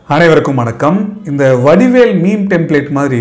அனைவருக்கும் வணக்கம் இந்த வடிவேல் மீம் டெம்ப்ளேட் மாதிரி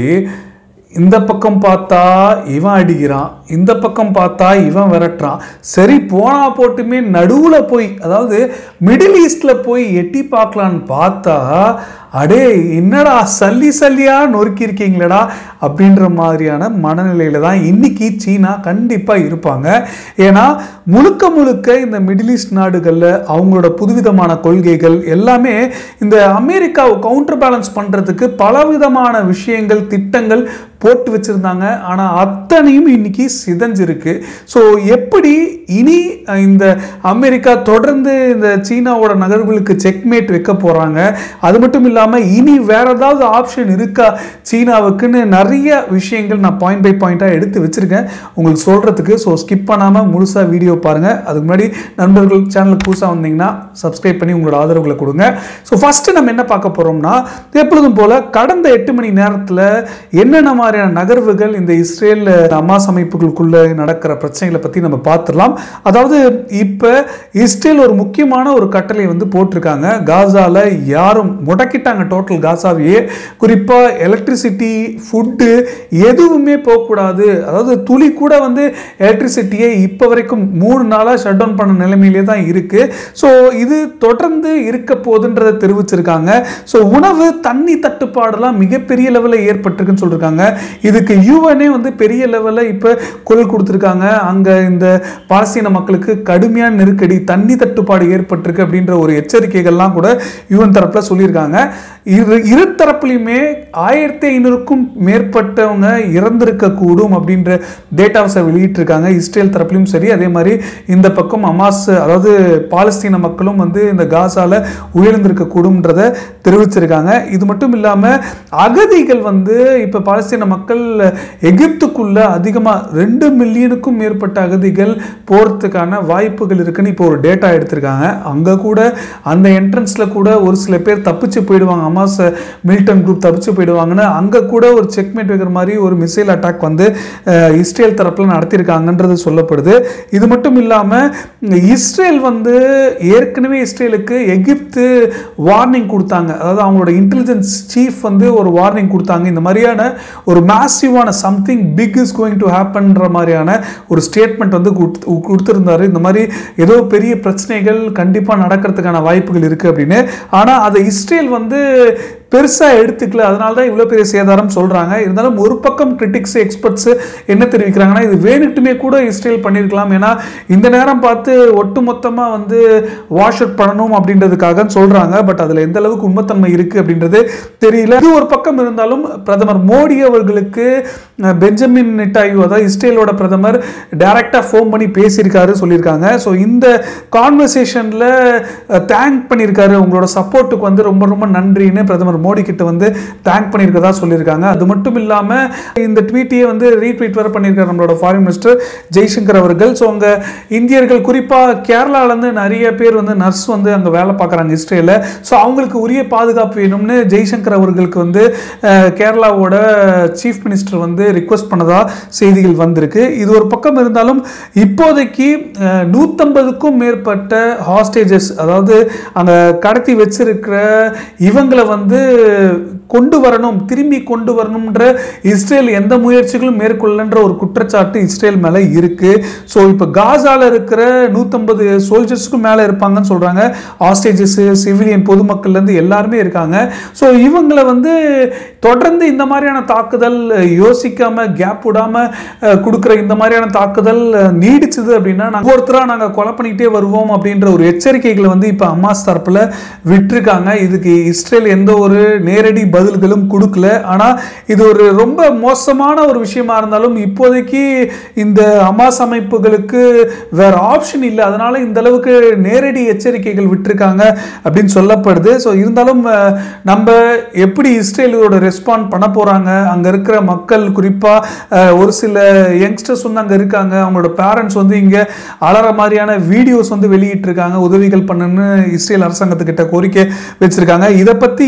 இந்த பக்கம் பார்த்தா இவன் அடிக்கிறான் இந்த பக்கம் பார்த்தா இவன் விரட்டுறான் சரி போனா போட்டுமே நடுவில் போய் அதாவது மிடில் ஈஸ்டில் போய் எட்டி பார்க்கலான்னு பார்த்தா அடே என்னடா சல்லி சல்லியா நொறுக்கி இருக்கீங்களடா அப்படின்ற மாதிரியான மனநிலையில தான் இன்னைக்கு சீனா கண்டிப்பாக இருப்பாங்க ஏன்னா முழுக்க முழுக்க இந்த மிடில் ஈஸ்ட் நாடுகளில் அவங்களோட புதுவிதமான கொள்கைகள் எல்லாமே இந்த அமெரிக்காவை கவுண்டர் பேலன்ஸ் பண்ணுறதுக்கு பலவிதமான விஷயங்கள் திட்டங்கள் போட்டு வச்சுருந்தாங்க ஆனால் அத்தனையும் இன்னைக்கு சிதைஞ்சிருக்கு ஸோ எப்படி இனி இந்த அமெரிக்கா தொடர்ந்து இந்த சீனாவோட நகர்வுகளுக்கு செக்மேட் வைக்க போகிறாங்க அது மட்டும் இல்லாமல் இனி வேற ஏதாவது ஆப்ஷன் இருக்கா சீனாவுக்குன்னு நிறைய விஷயங்கள் நான் பாயிண்ட் பை பாயிண்ட்டாக எடுத்து வச்சுருக்கேன் உங்களுக்கு சொல்கிறதுக்கு ஸோ ஸ்கிப் பண்ணாமல் முழுசாக வீடியோ பாருங்கள் அதுக்கு முன்னாடி நண்பர்கள் சேனலுக்கு புதுசாக வந்தீங்கன்னா சப்ஸ்கிரைப் பண்ணி உங்களோட ஆதரவுகளை கொடுங்க ஸோ ஃபஸ்ட்டு நம்ம என்ன பார்க்க போகிறோம்னா எப்பொழுதும் போல் கடந்த எட்டு மணி நேரத்தில் என்னென்ன மாதிரியான நகர்வுகள் இந்த இஸ்ரேல் அமாஸ் அமைப்புகளுக்குள்ள நடக்கிற பிரச்சனைகளை பற்றி நம்ம பார்த்துடலாம் அதாவது இப்போ இஸ்ரேல் ஒரு முக்கியமான ஒரு கட்டளை வந்து போட்டிருக்காங்க காசால யாரும் முடக்கிட்டாங்க டோட்டல் காசாவையே குறிப்பாக எலக்ட்ரிசிட்டி ஃபுட்டு எதுவுமே போகக்கூடாது அதாவது துளி கூட வந்து எலக்ட்ரிசிட்டியை இப்போ வரைக்கும் மூணு நாளாக ஷட் டவுன் பண்ண நிலைமையிலே தான் இருக்குது ஸோ இது தொடர்ந்து இருக்க போகுதுன்றதை தெரிவிச்சிருக்காங்க ஸோ உணவு தண்ணி தட்டுப்பாடெல்லாம் மிகப்பெரிய லெவலில் ஏற்பட்டிருக்குன்னு சொல்லியிருக்காங்க இதுக்கு யூஎனே வந்து பெரிய லெவலில் இப்போ குரல் கொடுத்துருக்காங்க அங்கே இந்த பாலஸ்தீன மக்களுக்கு கடுமையான நெருக்கடி தண்ணி தட்டுப்பாடு ஏற்பட்டிருக்கு அப்படின்ற ஒரு எச்சரிக்கைகள்லாம் கூட யூஎன் தரப்பில் சொல்லியிருக்காங்க இரு இரு தரப்புலையுமே ஆயிரத்தி ஐநூறுக்கும் மேற்பட்டவங்க இறந்திருக்க கூடும் அப்படின்ற டேட்டாஸை வெளியிட்டிருக்காங்க இஸ்ரேல் தரப்புலையும் சரி அதே மாதிரி இந்த பக்கம் அமாஸ் அதாவது பாலஸ்தீன மக்களும் வந்து இந்த காசால உயர்ந்திருக்க கூடும்ன்றதை தெரிவிச்சிருக்காங்க இது மட்டும் இல்லாமல் அகதிகள் வந்து இப்போ பாலஸ்தீன மக்கள் எகிப்துக்குள்ள அதிகமாக ரெண்டு மில்லியனுக்கும் மேற்பட்ட அகதிகள் போகிறதுக்கான வாய்ப்புகள் இருக்குன்னு இப்போ ஒரு டேட்டா எடுத்திருக்காங்க அங்கே கூட அந்த என்ட்ரன்ஸில் கூட ஒரு சில பேர் தப்பிச்சு போயிடுவாங்க அமாஸ் மில்டன் குரூப் தப்பிச்சு போயிடுவாங்கன்னு அங்கே கூட ஒரு செக்மேட் வைக்கிற மாதிரி ஒரு மிசைல் அட்டாக் வந்து அஹ், இஸ்ரேல் தரப்பில் நடத்தியிருக்காங்கன்றது சொல்லப்படுது இது மட்டும் இல்லாமல் இஸ்ரேல் வந்து ஏற்கனவே இஸ்ரேலுக்கு எகிப்து வார்னிங் கொடுத்தாங்க அதாவது அவங்களோட இன்டெலிஜென்ஸ் சீஃப் வந்து ஒரு வார்னிங் கொடுத்தாங்க இந்த மாதிரியான ஒரு மேசிவான something big is going to ஹேப்பன்ற மாதிரியான ஒரு ஸ்டேட்மெண்ட் வந்து கொடுத்து- கொடுத்திருந்தாரு இந்த மாதிரி ஏதோ பெரிய பிரச்சனைகள் கண்டிப்பாக நடக்கிறதுக்கான வாய்ப்புகள் இருக்குது அப்படின்னு ஆனால் அதை இஸ்ரேல் வந்து பெருசாக எடுத்துக்கல அதனால தான் இவ்வளோ பெரிய சேதாரம் சொல்கிறாங்க இருந்தாலும் ஒரு பக்கம் கிரிட்டிக்ஸ் எக்ஸ்பர்ட்ஸ் என்ன தெரிவிக்கிறாங்கன்னா இது வேணுட்டுமே கூட இஸ்ரேல் பண்ணியிருக்கலாம் ஏன்னா இந்த நேரம் பார்த்து ஒட்டு மொத்தமாக வந்து வாஷ் அவுட் பண்ணணும் அப்படின்றதுக்காக சொல்கிறாங்க பட் அதில் எந்த அளவுக்கு உண்மைத்தன்மை இருக்குது அப்படின்றது தெரியல இது ஒரு பக்கம் இருந்தாலும் பிரதமர் மோடி அவர்களுக்கு அஹ், பெஞ்சமின் நெட்டாயு அதாவது இஸ்ரேலோட பிரதமர் டைரக்டாக ஃபோன் பண்ணி பேசியிருக்காரு சொல்லியிருக்காங்க ஸோ இந்த கான்வர்சேஷனில் தேங்க் பண்ணியிருக்காரு உங்களோட சப்போர்ட்டுக்கு வந்து ரொம்ப ரொம்ப நன்றின்னு பிரதமர் மோடி கிட்ட வந்து தேங்க் பண்ணியிருக்கதா சொல்லியிருக்காங்க அது மட்டும் இல்லாமல் இந்த ட்வீட்டையே வந்து ரீட்வீட் வேறு பண்ணியிருக்காரு நம்மளோட ஃபாரின் மினிஸ்டர் ஜெய்சங்கர் அவர்கள் ஸோ அங்கே இந்தியர்கள் குறிப்பாக கேரளாலேருந்து நிறைய பேர் வந்து நர்ஸ் வந்து அங்கே வேலை பார்க்குறாங்க இஸ்ரேலில் ஸோ அவங்களுக்கு உரிய பாதுகாப்பு வேணும்னு ஜெய்சங்கர் அவர்களுக்கு வந்து அஹ், கேரளாவோட சீஃப் மினிஸ்டர் வந்து ரிக்வஸ்ட் பண்ணதா செய்திகள் வந்திருக்கு இது ஒரு பக்கம் இருந்தாலும் இப்போதைக்கு அஹ், நூத்தம்பதுக்கும் மேற்பட்ட ஹாஸ்டேஜஸ் அதாவது அங்கே கடத்தி வச்சிருக்கிற இவங்களை வந்து கொண்டு வரணும் திரும்பி கொண்டு வரணும்ன்ற இஸ்ரேல் எந்த முயற்சிகளும் மேற்கொள்ளன்ற ஒரு குற்றச்சாட்டு இஸ்ரேல் மேலே இருக்கு ஸோ இப்போ காசால இருக்கிற நூற்றம்பது சோல்ஜர்ஸ்க்கும் மேலே இருப்பாங்கன்னு சொல்றாங்க ஹாஸ்டேஜஸ் சிவிலியன் பொதுமக்கள்லேருந்து எல்லாருமே இருக்காங்க ஸோ இவங்களை வந்து தொடர்ந்து இந்த மாதிரியான தாக்குதல் யோசிக்காம கேப் விடாம அஹ், கொடுக்குற இந்த மாதிரியான தாக்குதல் அஹ், நீடிச்சது அப்படின்னா நாங்கள் ஒருத்தராக நாங்கள் கொலை பண்ணிக்கிட்டே வருவோம் அப்படின்ற ஒரு எச்சரிக்கைகளை வந்து இப்போ அம்மாஸ் தரப்பில் விட்டிருக்காங்க இதுக்கு இஸ்ரேல் எந்த ஒரு நேரடி பதில்களும் கொடுக்கல ஆனால் இது ஒரு ரொம்ப மோசமான ஒரு விஷயமா இருந்தாலும் இப்போதைக்கு இந்த அமாஸ் அமைப்புகளுக்கு வேற ஆப்ஷன் இல்லை அதனால இந்த அளவுக்கு நேரடி எச்சரிக்கைகள் விட்டிருக்காங்க அப்படின்னு சொல்லப்படுது ஸோ இருந்தாலும் அஹ், நம்ம எப்படி இஸ்ரேல் இதோட ரெஸ்பாண்ட் பண்ண போறாங்க அங்க இருக்கிற மக்கள் குறிப்பா அஹ், ஒரு சில யங்ஸ்டர்ஸ் வந்து அங்க இருக்காங்க அவங்களோட பேரண்ட்ஸ் வந்து இங்க அலற மாதிரியான வீடியோஸ் வந்து வெளியிட்டிருக்காங்க உதவிகள் பண்ணுன்னு இஸ்ரேல் அரசாங்கத்துக்கிட்ட கோரிக்கை வச்சிருக்காங்க இதை பத்தி எப்-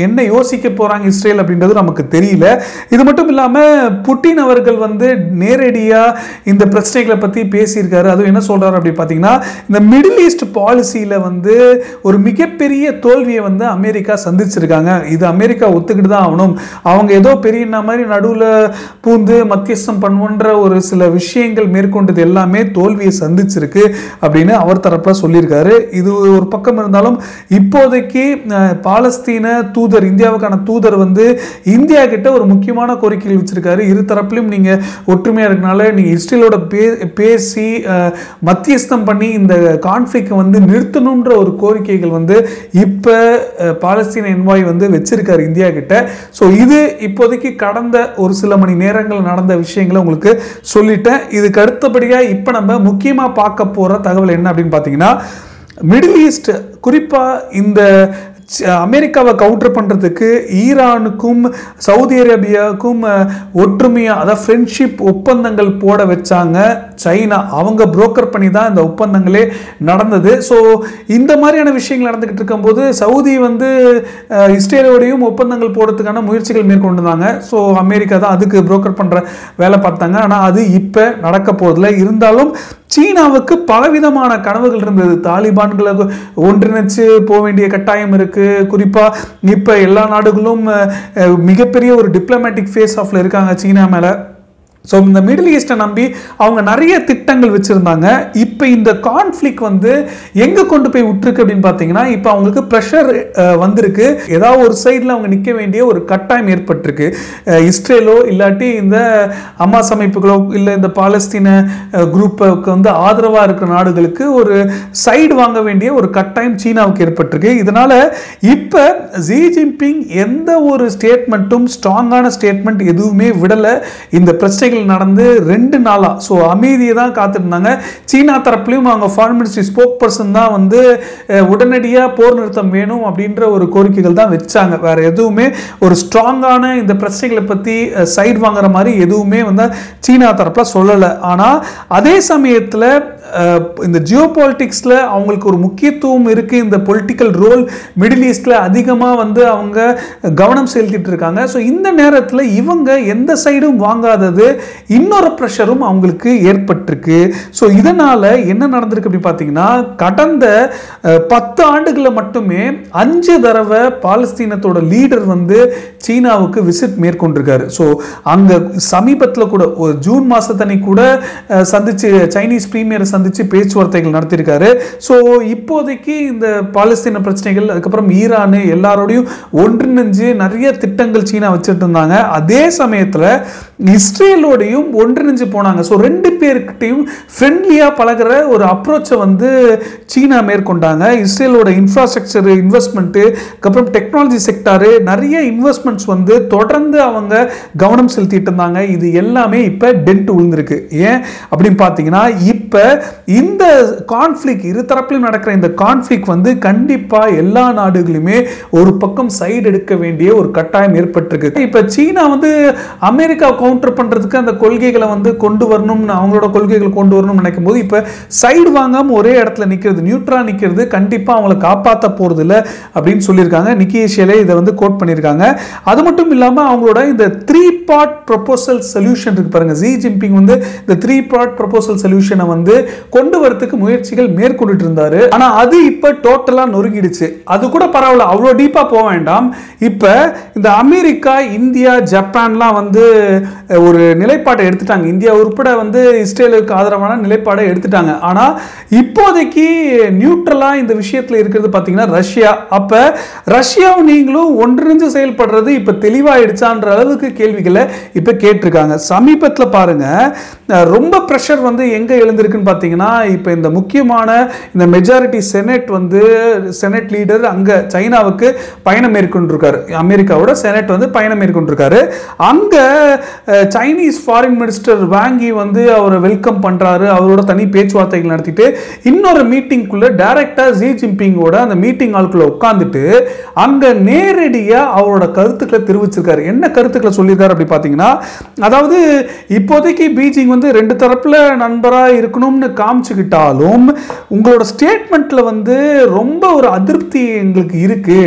என்ன யோசிக்க போறாங்க இஸ்ரேல் அப்படின்றது நமக்கு தெரியல இது மட்டும் இல்லாம புட்டின் அவர்கள் வந்து நேரடியா இந்த பிரச்சனைகளை பத்தி பேசியிருக்காரு அதுவும் என்ன சொல்றாரு அப்படி பார்த்தீங்கன்னா இந்த மிடில் ஈஸ்ட் பாலிசியில வந்து ஒரு மிகப்பெரிய தோல்வியை வந்து அமெரிக்கா சந்திச்சிருக்காங்க இது அமெரிக்கா ஒத்துக்கிட்டு தான் ஆகணும் அவங்க ஏதோ பெரிய என்ன மாதிரி நடுவில் பூந்து மத்தியஸ்தம் பண்ணுவோன்ற ஒரு சில விஷயங்கள் மேற்கொண்டது எல்லாமே தோல்வியை சந்திச்சிருக்கு அப்படின்னு அவர் தரப்புல சொல்லியிருக்காரு இது ஒரு பக்கம் இருந்தாலும் இப்போதைக்கு அஹ், பாலஸ்தீன தூதர் இந்தியாவுக்கான தூதர் வந்து இந்தியா கிட்ட ஒரு முக்கியமான கோரிக்கைகள் வச்சிருக்காரு இரு தரப்புலையும் நீங்க ஒற்றுமையா இருக்கனால நீங்க இஸ்ரேலோட பே பேசி அஹ், மத்தியஸ்தம் பண்ணி இந்த கான்ஃபிளிக் வந்து நிறுத்தணுன்ற ஒரு கோரிக்கைகள் வந்து இப்ப அஹ், பாலஸ்தீன என்வாய் வந்து வச்சிருக்காரு இந்தியா கிட்ட ஸோ இது இப்போதைக்கு கடந்த ஒரு சில மணி நேரங்கள் நடந்த விஷயங்களை உங்களுக்கு சொல்லிட்டேன் இதுக்கு அடுத்தபடியா இப்போ நம்ம முக்கியமா பார்க்க போற தகவல் என்ன அப்படின்னு பார்த்தீங்கன்னா மிடில் ஈஸ்ட் குறிப்பா இந்த ச- அமெரிக்காவை கவுண்டர் பண்ணுறதுக்கு ஈரானுக்கும் சவுதி அரேபியாவுக்கும் அஹ், ஒற்றுமையா அதாவது ஃப்ரெண்ட்ஷிப் ஒப்பந்தங்கள் போட வச்சாங்க சைனா அவங்க புரோக்கர் பண்ணி தான் இந்த ஒப்பந்தங்களே நடந்தது ஸோ இந்த மாதிரியான விஷயங்கள் நடந்துக்கிட்டு இருக்கும்போது சவுதி வந்து அஹ், இஸ்ரேலோடையும் ஒப்பந்தங்கள் போடுறதுக்கான முயற்சிகள் மேற்கொண்டிருந்தாங்க ஸோ அமெரிக்கா தான் அதுக்கு புரோக்கர் பண்ணுற வேலை பார்த்தாங்க ஆனால் அது இப்போ நடக்க போதில்லை இருந்தாலும் சீனாவுக்கு பலவிதமான கனவுகள் இருந்தது தாலிபான்களை ஒன்றிணைச்சு போக வேண்டிய கட்டாயம் இருக்கு குறிப்பா இப்ப எல்லா நாடுகளும் அஹ், அஹ், மிகப்பெரிய ஒரு டிப்ளமேட்டிக் ஃபேஸ் ஆஃப்ல இருக்காங்க சீனா மேல ஸோ இந்த மிடில் ஈஸ்ட்டை நம்பி அவங்க நிறைய திட்டங்கள் வச்சுருந்தாங்க இப்போ இந்த கான்ஃப்ளிக் வந்து எங்கே கொண்டு போய் விட்டுருக்கு அப்படின்னு பார்த்தீங்கன்னா இப்போ அவங்களுக்கு ப்ரெஷர் வந்திருக்கு ஏதாவது ஒரு சைடில் அவங்க நிற்க வேண்டிய ஒரு கட்டாயம் ஏற்பட்டிருக்கு அஹ், இஸ்ரேலோ இல்லாட்டி இந்த அமாஸ் அமைப்புகளோ இல்லை இந்த பாலஸ்தீன குரூப்புக்கு வந்து ஆதரவாக இருக்கிற நாடுகளுக்கு ஒரு சைடு வாங்க வேண்டிய ஒரு கட்டாயம் சீனாவுக்கு ஏற்பட்டிருக்கு இதனால இப்போ ஜி ஜின்பிங் எந்த ஒரு ஸ்டேட்மெண்ட்டும் ஸ்ட்ராங்கான ஸ்டேட்மெண்ட் எதுவுமே விடலை இந்த பிரச்சனைகள் நடந்து ரெண்டு நாளா ஸோ அமைதியை தான் காத்திருந்தாங்க சீனா தரப்புலையும் அவங்க ஃபாரின் மினிஸ்ட்ரி ஸ்போக் பர்சன் தான் வந்து அஹ், உடனடியா போர் நிறுத்தம் வேணும் அப்படின்ற ஒரு கோரிக்கைகள் தான் வச்சாங்க வேற எதுவுமே ஒரு ஸ்ட்ராங்கான இந்த பிரச்சனைகளை பத்தி சைடு வாங்குற மாதிரி எதுவுமே வந்து சீனா தரப்புல சொல்லலை ஆனா அதே சமயத்துல அஹ், இந்த ஜியோ பாலிட்டிக்ஸில் அவங்களுக்கு ஒரு முக்கியத்துவம் இருக்குது இந்த பொலிட்டிக்கல் ரோல் மிடில் ஈஸ்டில் அதிகமாக வந்து அவங்க கவனம் செலுத்திட்டு இருக்காங்க ஸோ இந்த நேரத்தில் இவங்க எந்த சைடும் வாங்காதது இன்னொரு ப்ரெஷரும் அவங்களுக்கு ஏற்பட்டிருக்கு ஸோ இதனால் என்ன நடந்திருக்கு அப்படி பார்த்தீங்கன்னா கடந்த அஹ், பத்து ஆண்டுகளில் மட்டுமே அஞ்சு தடவை பாலஸ்தீனத்தோட லீடர் வந்து சீனாவுக்கு விசிட் மேற்கொண்டிருக்காரு ஸோ அங்கே சமீபத்தில் கூட ஒரு ஜூன் மாதத்தனி கூட அஹ், சந்திச்சு சைனீஸ் பிரீமியரை சந்திச்சு பேச்சுவார்த்தைகள் நடத்தியிருக்காரு ஸோ இப்போதைக்கு இந்த பாலஸ்தீன பிரச்சனைகள் அதுக்கப்புறம் ஈரானு எல்லாரோடையும் ஒன்றிணைஞ்சு நிறைய திட்டங்கள் சீனா வச்சுட்டு இருந்தாங்க அதே சமயத்தில் இஸ்ரேலோடையும் ஒன்றிணைஞ்சு போனாங்க ஸோ ரெண்டு பேருக்கிட்டையும் ஃப்ரெண்ட்லியாக பழகுற ஒரு அப்ரோச்சை வந்து சீனா மேற்கொண்டாங்க இஸ்ரேலோட இன்ஃப்ராஸ்ட்ரக்சர் இன்வெஸ்ட்மெண்ட்டு அதுக்கப்புறம் டெக்னாலஜி செக்டாரு நிறைய இன்வெஸ்ட்மெண்ட்ஸ் வந்து தொடர்ந்து அவங்க கவனம் செலுத்திட்டு இருந்தாங்க இது எல்லாமே இப்போ டென்ட் விழுந்திருக்கு ஏன் அப்படின்னு பார்த்தீங்கன்னா இப்போ இந்த கான்ஃப்ளிக் இரு தரப்பிலும் நடக்கிற இந்த கான்ஃப்ளிக் வந்து கண்டிப்பாக எல்லா நாடுகளுமே ஒரு பக்கம் சைடு எடுக்க வேண்டிய ஒரு கட்டாயம் ஏற்பட்டிருக்கு இப்போ சீனா வந்து அமெரிக்கா கவுண்டர் பண்ணுறதுக்கு அந்த கொள்கைகளை வந்து கொண்டு வரணும்னு அவங்களோட கொள்கைகள் கொண்டு வரணும்னு நினைக்கும் போது இப்போ சைடு வாங்காம ஒரே இடத்துல நிற்கிறது நியூட்ரா நிற்கிறது கண்டிப்பாக அவங்கள காப்பாற்ற போகிறது இல்லை அப்படின்னு சொல்லியிருக்காங்க நிக்கி ஏஷியாலே இதை வந்து கோட் பண்ணியிருக்காங்க அது மட்டும் இல்லாமல் அவங்களோட இந்த த்ரீ பார்ட் ப்ரொபோசல் சொல்யூஷன் இருக்கு பாருங்க ஜி ஜின்பிங் வந்து இந்த த்ரீ பார்ட் ப்ரொபோசல் சொல்யூஷனை வந்து கொண்டு வரதுக்கு முயற்சிகள் மேற்கொண்டுட்டு இருந்தாரு ஆனா அது இப்ப டோட்டலா நொறுங்கிடுச்சு அது கூட பரவாயில்ல அவ்வளோ டீப்பா போக வேண்டாம் இப்ப இந்த அமெரிக்கா இந்தியா ஜப்பான்லாம் வந்து அஹ், ஒரு நிலைப்பாட்டை எடுத்துட்டாங்க இந்தியா உட்பட வந்து இஸ்ரேலுக்கு ஆதரவான நிலைப்பாடை எடுத்துட்டாங்க ஆனா இப்போதைக்கு நியூட்ரலா இந்த விஷயத்துல இருக்கிறது பாத்தீங்கன்னா ரஷ்யா அப்ப ரஷ்யாவும் நீங்களும் ஒன்றிணைஞ்சு செயல்படுறது இப்ப தெளிவாயிடுச்சான்ற அளவுக்கு கேள்விகளை இப்ப கேட்டிருக்காங்க சமீபத்தில் பாருங்க அஹ், ரொம்ப ப்ரெஷர் வந்து எங்க எழுந்திருக்குன்னு பார்த்தீங்கன்னா இப்போ இந்த முக்கியமான இந்த மெஜாரிட்டி செனட் வந்து செனட் லீடர் அங்க சைனாவுக்கு பயணம் மேற்கொண்டிருக்காரு அமெரிக்காவோட செனட் வந்து பயணம் மேற்கொண்டிருக்காரு அங்க அஹ், சைனீஸ் ஃபாரின் மினிஸ்டர் வாங்கி வந்து அவரை வெல்கம் பண்றாரு அவரோட தனி பேச்சுவார்த்தைகள் நடத்திட்டு இன்னொரு மீட்டிங்குள்ள டைரக்டா ஜி ஜின்பிங்கோட அந்த மீட்டிங் ஆளுக்குள்ள உட்காந்துட்டு அங்க நேரடியா அவரோட கருத்துக்களை தெரிவிச்சிருக்காரு என்ன கருத்துக்களை சொல்லியிருக்காரு அப்படி பார்த்தீங்கன்னா அதாவது இப்போதைக்கு பீஜிங் வந்து ரெண்டு தரப்புல நண்பரா இருக்கணும்னு காமிச்சுக்கிட்டாலும் உங்களோட ஸ்டேட்மெண்ட்ல வந்து ரொம்ப ஒரு அதிருப்தி எங்களுக்கு இருக்கு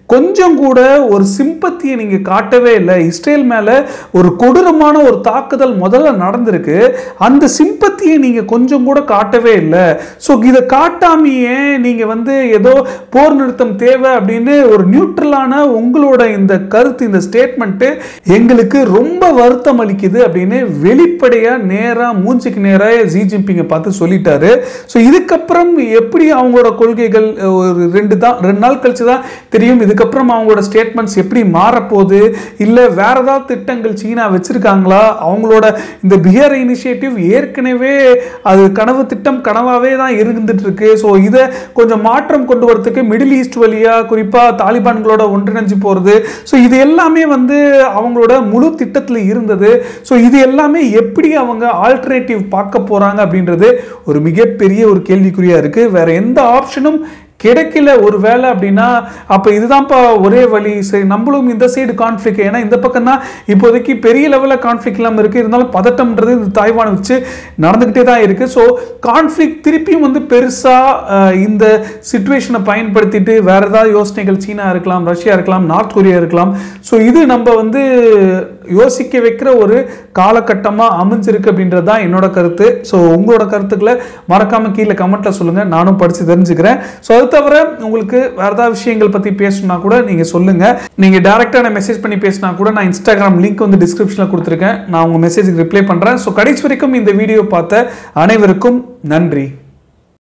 கொஞ்சம் கூட ஒரு சிம்பத்தியை நீங்கள் காட்டவே இல்லை இஸ்ரேல் மேலே ஒரு கொடூரமான ஒரு தாக்குதல் முதல்ல நடந்திருக்கு அந்த சிம்பத்தியை நீங்கள் கொஞ்சம் கூட காட்டவே இல்லை ஸோ இதை காட்டாமையே நீங்கள் வந்து ஏதோ போர் நிறுத்தம் தேவை அப்படின்னு ஒரு நியூட்ரலான உங்களோட இந்த கருத்து இந்த ஸ்டேட்மெண்ட்டு எங்களுக்கு ரொம்ப வருத்தம் அளிக்குது அப்படின்னு வெளிப்படையாக நேராக மூஞ்சிக்கு நேராக ஜி ஜின்பிங்கை பார்த்து சொல்லிட்டாரு ஸோ இதுக்கப்புறம் எப்படி அவங்களோட கொள்கைகள் ஒரு ரெண்டு தான் ரெண்டு நாள் கழிச்சு தான் தெரியும் இதுக்கப்புறம் அவங்களோட ஸ்டேட்மெண்ட்ஸ் எப்படி மாறப்போகுது இல்லை வேற ஏதாவது திட்டங்கள் சீனா வச்சிருக்காங்களா அவங்களோட இந்த பிஹேர் இனிஷியேட்டிவ் ஏற்கனவே அது கனவு திட்டம் கனவாகவே தான் இருந்துட்டு இருக்கு ஸோ இதை கொஞ்சம் மாற்றம் கொண்டு வரதுக்கு மிடில் ஈஸ்ட் வழியாக குறிப்பாக தாலிபான்களோட ஒன்றிணைஞ்சு போகிறது ஸோ இது எல்லாமே வந்து அவங்களோட முழு திட்டத்தில் இருந்தது ஸோ இது எல்லாமே எப்படி அவங்க ஆல்டர்னேட்டிவ் பார்க்க போகிறாங்க அப்படின்றது ஒரு மிகப்பெரிய ஒரு கேள்விக்குறியாக இருக்குது வேற எந்த ஆப்ஷனும் கிடைக்கல ஒரு வேலை அப்படின்னா அப்போ இதுதான்ப்பா ஒரே வழி சரி நம்மளும் இந்த சைடு கான்ஃப்ளிக் ஏன்னா இந்த பக்கம் தான் இப்போதைக்கு பெரிய லெவலில் கான்ஃப்ளிக் இல்லாமல் இருக்குது இருந்தாலும் பதட்டம்ன்றது இந்த தாய்வானை வச்சு நடந்துக்கிட்டே தான் இருக்குது ஸோ கான்ஃப்ளிக் திருப்பியும் வந்து பெருசாக இந்த சுச்சுவேஷனை பயன்படுத்திட்டு வேற ஏதாவது யோசனைகள் சீனா இருக்கலாம் ரஷ்யா இருக்கலாம் நார்த் கொரியா இருக்கலாம் ஸோ இது நம்ம வந்து யோசிக்க வைக்கிற ஒரு காலகட்டமாக அமைஞ்சிருக்கு அப்படின்றது தான் என்னோட கருத்து ஸோ உங்களோட கருத்துக்களை மறக்காம கீழே கமெண்ட்ல சொல்லுங்க நானும் படித்து தெரிஞ்சுக்கிறேன் ஸோ அது தவிர உங்களுக்கு வேற ஏதாவது விஷயங்கள் பற்றி பேசணும்னா கூட நீங்கள் சொல்லுங்க நீங்கள் டேரெக்டாக நான் மெசேஜ் பண்ணி பேசினா கூட நான் இன்ஸ்டாகிராம் லிங்க் வந்து டிஸ்கிரிப்ஷனில் கொடுத்துருக்கேன் நான் உங்கள் மெசேஜுக்கு ரிப்ளை பண்ணுறேன் ஸோ கடைசி வரைக்கும் இந்த வீடியோ பார்த்த அனைவருக்கும் நன்றி